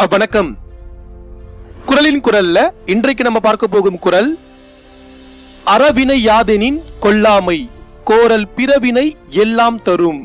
அ, வணக்கம் குரலின் குரல்ல இன்றைக்கு நம்ம பார்க்க போகும் குரல் அறவினை யாதெனின் கொல்லாமை கோரல் பிறவினை எல்லாம் தரும்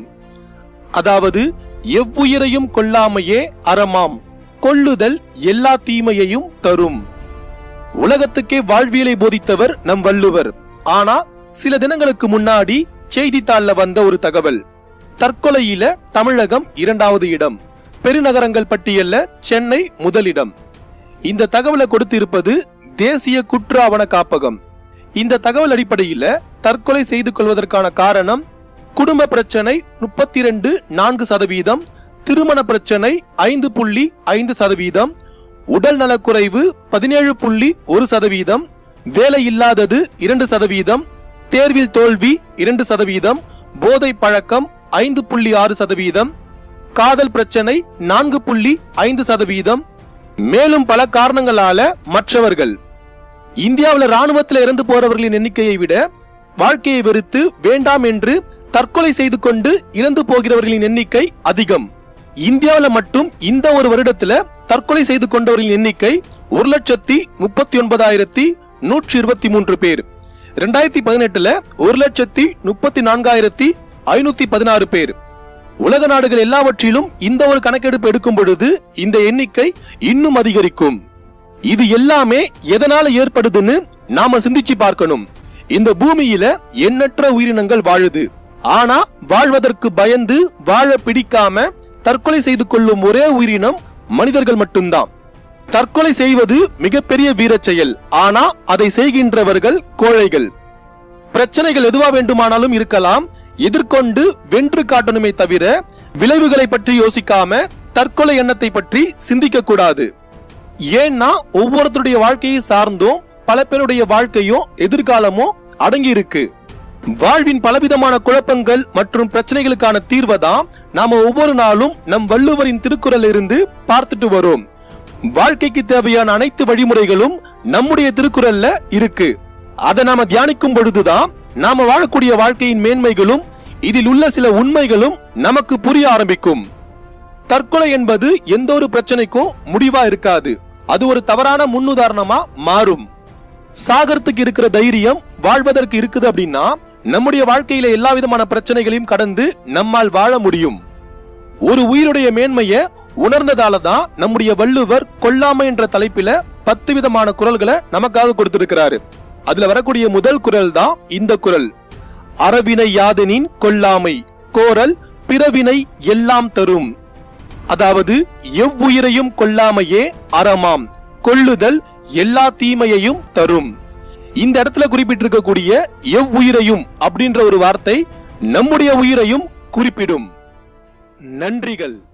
அதாவது எவ்வுயிரையும் கொல்லாமையே அறமாம் கொல்லுதல் எல்லா தீமையையும் தரும் உலகத்துக்கே வாழ்வியலை போதித்தவர் நம் வள்ளுவர் ஆனா சில தினங்களுக்கு முன்னாடி செய்தித்தாள்ல வந்த ஒரு தகவல் தற்கொலையில தமிழகம் இரண்டாவது இடம் பெருநகரங்கள் பட்டியல்ல சென்னை முதலிடம் இந்த தகவலை கொடுத்திருப்பது தேசிய குற்ற ஆவண காப்பகம் இந்த தகவல் அடிப்படையில தற்கொலை செய்து கொள்வதற்கான காரணம் குடும்ப பிரச்சனை முப்பத்தி ரெண்டு நான்கு சதவீதம் திருமண பிரச்சனை ஐந்து புள்ளி ஐந்து சதவீதம் உடல் நலக்குறைவு பதினேழு புள்ளி ஒரு சதவீதம் வேலை இல்லாதது இரண்டு சதவீதம் தேர்வில் தோல்வி இரண்டு சதவீதம் போதை பழக்கம் ஐந்து புள்ளி ஆறு சதவீதம் காதல் பிரச்சனை நான்கு புள்ளி ஐந்து சதவீதம் மேலும் பல காரணங்களால மற்றவர்கள் இந்தியாவுல ராணுவத்தில் இறந்து போறவர்களின் எண்ணிக்கையை விட வாழ்க்கையை வெறுத்து வேண்டாம் என்று தற்கொலை செய்து கொண்டு இறந்து போகிறவர்களின் எண்ணிக்கை அதிகம் இந்தியாவுல மட்டும் இந்த ஒரு வருடத்துல தற்கொலை செய்து கொண்டவர்களின் எண்ணிக்கை ஒரு லட்சத்தி முப்பத்தி ஒன்பதாயிரத்தி நூற்றி இருபத்தி மூன்று பேர் ரெண்டாயிரத்தி பதினெட்டுல ஒரு லட்சத்தி முப்பத்தி நான்காயிரத்தி ஐநூத்தி பதினாறு பேர் உலக நாடுகள் எல்லாவற்றிலும் இந்த ஒரு கணக்கெடுப்பு எடுக்கும் பொழுது இந்த எண்ணிக்கை இன்னும் அதிகரிக்கும் இது எல்லாமே எதனால ஏற்படுதுன்னு நாம சிந்திச்சு பார்க்கணும் இந்த பூமியில எண்ணற்ற உயிரினங்கள் வாழுது ஆனா வாழ்வதற்கு பயந்து வாழ பிடிக்காம தற்கொலை செய்து கொள்ளும் ஒரே உயிரினம் மனிதர்கள் மட்டும்தான் தற்கொலை செய்வது மிகப்பெரிய வீரச் செயல் ஆனா அதை செய்கின்றவர்கள் கோழைகள் பிரச்சனைகள் எதுவா வேண்டுமானாலும் இருக்கலாம் எதிர்கொண்டு வென்று காட்டணுமே தவிர விளைவுகளை பற்றி யோசிக்காம தற்கொலை எண்ணத்தை பற்றி சிந்திக்க கூடாது ஏன்னா ஒவ்வொருத்தருடைய வாழ்க்கையை சார்ந்தும் பல பேருடைய வாழ்க்கையும் எதிர்காலமும் அடங்கி இருக்கு வாழ்வின் பலவிதமான குழப்பங்கள் மற்றும் பிரச்சனைகளுக்கான தீர்வை தான் நாம ஒவ்வொரு நாளும் நம் வள்ளுவரின் திருக்குறள் இருந்து பார்த்துட்டு வரோம் வாழ்க்கைக்கு தேவையான அனைத்து வழிமுறைகளும் நம்முடைய திருக்குறள்ல இருக்கு அதை நாம தியானிக்கும் பொழுதுதான் நாம வாழக்கூடிய வாழ்க்கையின் மேன்மைகளும் இதில் உள்ள சில உண்மைகளும் நமக்கு புரிய ஆரம்பிக்கும் தற்கொலை என்பது எந்த ஒரு பிரச்சனைக்கும் முடிவா இருக்காது அது ஒரு தவறான முன்னுதாரணமா மாறும் சாகறதுக்கு இருக்கிற தைரியம் வாழ்வதற்கு இருக்குது அப்படின்னா நம்முடைய வாழ்க்கையில எல்லா விதமான பிரச்சனைகளையும் கடந்து நம்மால் வாழ முடியும் ஒரு உயிருடைய மேன்மைய உணர்ந்ததால தான் நம்முடைய வள்ளுவர் கொல்லாமை என்ற தலைப்பில பத்து விதமான குரல்களை நமக்காக கொடுத்திருக்கிறாரு அதுல வரக்கூடிய முதல் குரல் தான் இந்த குரல் அறவினை யாதெனின் கொல்லாமை கோரல் பிறவினை எல்லாம் தரும் அதாவது எவ்வுயிரையும் கொல்லாமையே அறமாம் கொல்லுதல் எல்லா தீமையையும் தரும் இந்த இடத்துல குறிப்பிட்டிருக்கக்கூடிய எவ்வுயிரையும் அப்படின்ற ஒரு வார்த்தை நம்முடைய உயிரையும் குறிப்பிடும் நன்றிகள்